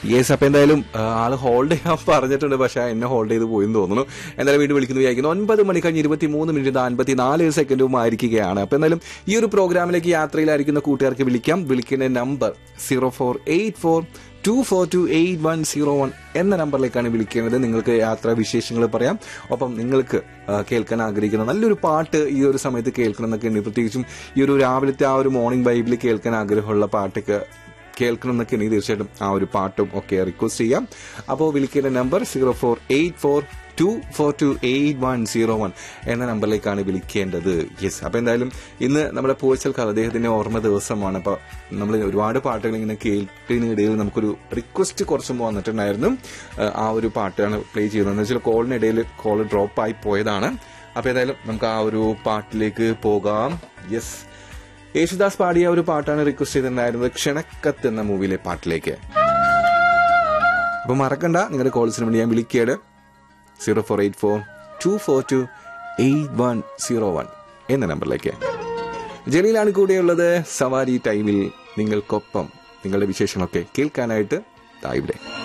yes അപ്പൊ എന്തായാലും ആ, ആള് ഹോൾഡ് ചെയ്യാൻ പറഞ്ഞിട്ടുണ്ട് പക്ഷെ എന്നെ ഹോൾഡ് ചെയ്ത് പോയെന്ന് തോന്നുന്നു എന്തായാലും വീണ്ടും വിളിക്കുന്നു വിചാരിക്കുന്നു ഒൻപത് മണി കഴിഞ്ഞ് ഇരുപത്തി മൂന്ന് മിനിറ്റ് അൻപത്തി നാല് സെക്കൻഡും ആയിരിക്കുകയാണ് അപ്പൊ എന്തായാലും ഈ ഒരു പ്രോഗ്രാമിലേക്ക് യാത്രയിലായിരിക്കുന്ന കൂട്ടുകാർക്ക് വിളിക്കാം വിളിക്കുന്ന number zero four eight four two four two eight one zero one എന്ന നമ്പറിലേക്കാണ് വിളിക്കേണ്ടത് നിങ്ങൾക്ക് യാത്രാ വിശേഷങ്ങൾ പറയാം ഒപ്പം നിങ്ങൾക്ക് ആ, കേൾക്കാൻ ആഗ്രഹിക്കുന്ന നല്ലൊരു പാട്ട് ഈ ഒരു സമയത്ത് കേൾക്കണം എന്നൊക്കെ ഉണ്ട് പ്രത്യേകിച്ചും ഈ ഒരു രാവിലത്തെ ആ ഒരു മോർണിംഗ് ബൈബിൾ കേൾക്കാൻ ആഗ്രഹമുള്ള പാട്ടൊക്കെ കേൾക്കണം എന്നൊക്കെ ഉണ്ടെങ്കിൽ തീർച്ചയായിട്ടും ആ ഒരു പാട്ടും ഒക്കെ റിക്വസ്റ്റ് ചെയ്യാം അപ്പോൾ വിളിക്കേണ്ട number zero four eight four two four two eight one zero one എന്ന നമ്പറിലേക്കാണ് വിളിക്കേണ്ടത് യെസ് അപ്പൊ എന്തായാലും ഇന്ന് നമ്മുടെ പോച്ചൽക്കാർ അദ്ദേഹത്തിന്റെ ഓർമ്മ ദിവസമാണ് അപ്പൊ നമ്മൾ ഒരുപാട് പാട്ടുകൾ ഇങ്ങനെ കേട്ടിനിടയിൽ നമുക്കൊരു റിക്വസ്റ്റ് കുറച്ചും വന്നിട്ടുണ്ടായിരുന്നു ഏഹ് ആ ഒരു പാട്ടാണ് പ്ലേ ചെയ്യുന്നത് എന്ന് വെച്ചാൽ കോളിനിടയിൽ കോൾ ഡ്രോപ്പ് ആയി പോയതാണ് അപ്പൊ ഏതായാലും നമുക്ക് ആ ഒരു പാട്ടിലേക്ക് പോകാം യെസ് യേശുദാസ് പാടിയ ഒരു പാട്ടാണ് റിക്വസ്റ്റ് ചെയ്തിട്ടുണ്ടായിരുന്നത് ക്ഷണക്കത്ത് എന്ന മൂവിയിലെ പാട്ടിലേക്ക് അപ്പൊ മറക്കണ്ട നിങ്ങളുടെ കോൾസിന് വേണ്ടി ഞാൻ വിളിക്കേട് zero four eight four two four two eight one zero one എന്ന നമ്പറിലേക്ക് ജലീലാണ് കൂടെയുള്ളത് സവാരി ടൈമിൽ നിങ്ങൾക്കൊപ്പം നിങ്ങളുടെ വിശേഷങ്ങളൊക്കെ കേൾക്കാനായിട്ട് ദാ ഇവിടെ